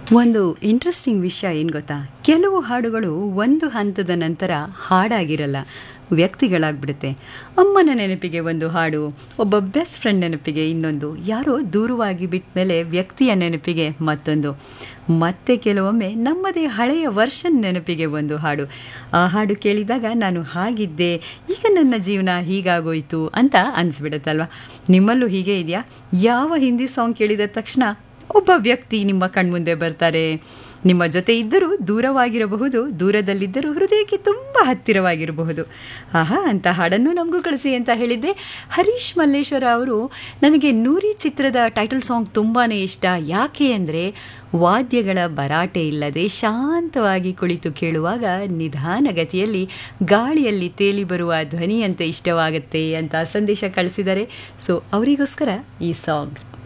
ಒಂದು ಇಂಟ್ರೆಸ್ಟಿಂಗ್ ವಿಷಯ ಏನು ಗೊತ್ತಾ ಕೆಲವು ಹಾಡುಗಳು ಒಂದು ಹಂತದ ನಂತರ ಹಾಡಾಗಿರಲ್ಲ ವ್ಯಕ್ತಿಗಳಾಗ್ಬಿಡುತ್ತೆ ಅಮ್ಮನ ನೆನಪಿಗೆ ಒಂದು ಹಾಡು ಒಬ್ಬ ಬೆಸ್ಟ್ ಫ್ರೆಂಡ್ ನೆನಪಿಗೆ ಇನ್ನೊಂದು ಯಾರೋ ದೂರವಾಗಿ ಬಿಟ್ಟ ಮೇಲೆ ವ್ಯಕ್ತಿಯ ನೆನಪಿಗೆ ಮತ್ತೊಂದು ಮತ್ತೆ ಕೆಲವೊಮ್ಮೆ ನಮ್ಮದೇ ಹಳೆಯ ವರ್ಷನ್ ನೆನಪಿಗೆ ಒಂದು ಹಾಡು ಆ ಹಾಡು ಕೇಳಿದಾಗ ನಾನು ಹಾಗಿದ್ದೆ ಈಗ ನನ್ನ ಜೀವನ ಹೀಗಾಗೋಯ್ತು ಅಂತ ಅನಿಸ್ಬಿಡುತ್ತಲ್ವ ನಿಮ್ಮಲ್ಲೂ ಹೀಗೆ ಇದೆಯಾ ಯಾವ ಹಿಂದಿ ಸಾಂಗ್ ಕೇಳಿದ ತಕ್ಷಣ ಒಬ್ಬ ವ್ಯಕ್ತಿ ನಿಮ್ಮ ಕಣ್ಮುಂದೆ ಬರ್ತಾರೆ ನಿಮ್ಮ ಜೊತೆ ಇದ್ದರೂ ದೂರವಾಗಿರಬಹುದು ದೂರದಲ್ಲಿದ್ದರೂ ಹೃದಯಕ್ಕೆ ತುಂಬ ಹತ್ತಿರವಾಗಿರಬಹುದು ಆಹಾ ಅಂತ ಹಾಡನ್ನು ನಮಗೂ ಕಳಿಸಿ ಅಂತ ಹೇಳಿದ್ದೆ ಹರೀಶ್ ಮಲ್ಲೇಶ್ವರ ಅವರು ನನಗೆ ನೂರಿ ಚಿತ್ರದ ಟೈಟಲ್ ಸಾಂಗ್ ತುಂಬಾ ಇಷ್ಟ ಯಾಕೆ ಅಂದರೆ ವಾದ್ಯಗಳ ಭರಾಟೆ ಇಲ್ಲದೆ ಶಾಂತವಾಗಿ ಕುಳಿತು ಕೇಳುವಾಗ ನಿಧಾನಗತಿಯಲ್ಲಿ ಗಾಳಿಯಲ್ಲಿ ತೇಲಿ ಬರುವ ಧ್ವನಿಯಂತೆ ಇಷ್ಟವಾಗುತ್ತೆ ಅಂತ ಸಂದೇಶ ಕಳಿಸಿದ್ದಾರೆ ಸೊ ಅವರಿಗೋಸ್ಕರ ಈ ಸಾಂಗ್